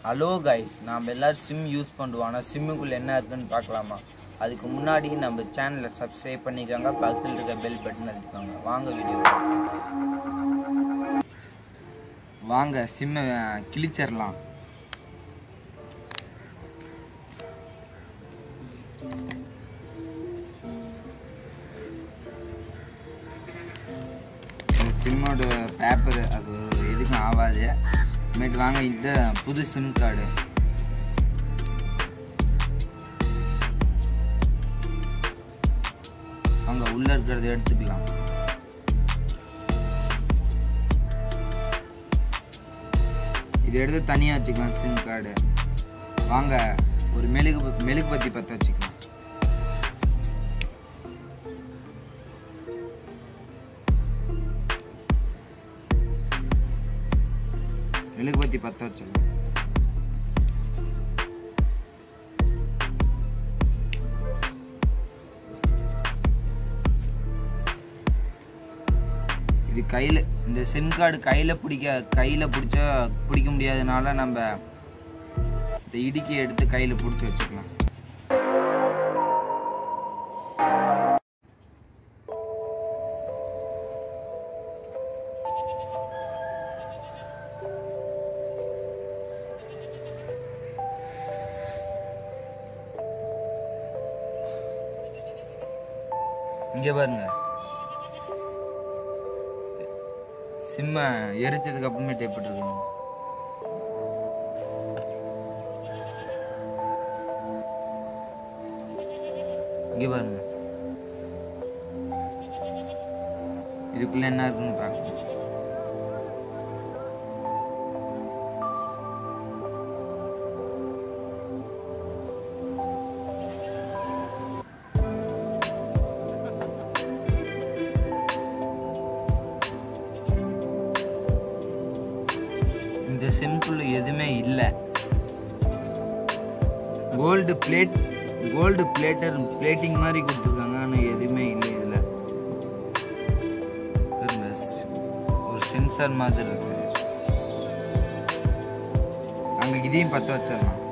hello guys நாம் எல்லோரும் sim use பண்ணுவோம் ஆனால் சிம்முக்குள்ளே என்ன இருக்குன்னு பார்க்கலாமா அதுக்கு முன்னாடி நம்ம சேனலை சப்ஸ்கிரைப் பண்ணிக்கோங்க பக்கத்தில் இருக்க பெல் பட்டன் அழுத்திக்கோங்க வாங்க வீடியோ வாங்க சிம்மை கிழிச்சிடலாம் சிம்மோட பேப்பர் அது எதுக்கும் ஆகாது இனிமேட்டு வாங்க இந்த புது சிம் கார்டு வாங்க உள்ள இருக்கிறத எடுத்துக்கலாம் இது எடுத்து தனியாக வச்சுக்கலாம் சிம் கார்டு வாங்க ஒரு மெழுகு ப- மெழுகு பத்தி பற்ற வச்சுக்கலாம் மெழுகுபத்தி பற்ற வச்சிடலாம் இது கையில் இந்த சிம் கார்டு கையில் பிடிக்க கையில் பிடிச்சா பிடிக்க முடியாதனால நம்ம இந்த இடுக்கி எடுத்து கையில் பிடிச்சி வச்சுக்கலாம் இங்கே பாருங்க சிம்மை எரிச்சதுக்கு அப்புறமேட்டு எப்படி இருக்குங்க இங்கே பாருங்க இதுக்குள்ள என்ன இருக்குன்னு பார்க்கணும் இந்த சிம்குள்ள எதுவுமே இல்லை கோல்டு பிளேட் கோல்டு பிளேட்டர் பிளேட்டிங் மாதிரி கொடுத்துருக்காங்க ஆனால் எதுவுமே இல்லை இதில் பாருங்க, ஸ்- ஒரு சென்சார் மாதிரி இருக்குது அங்கே இதையும் பற்ற வச்சிடலாம்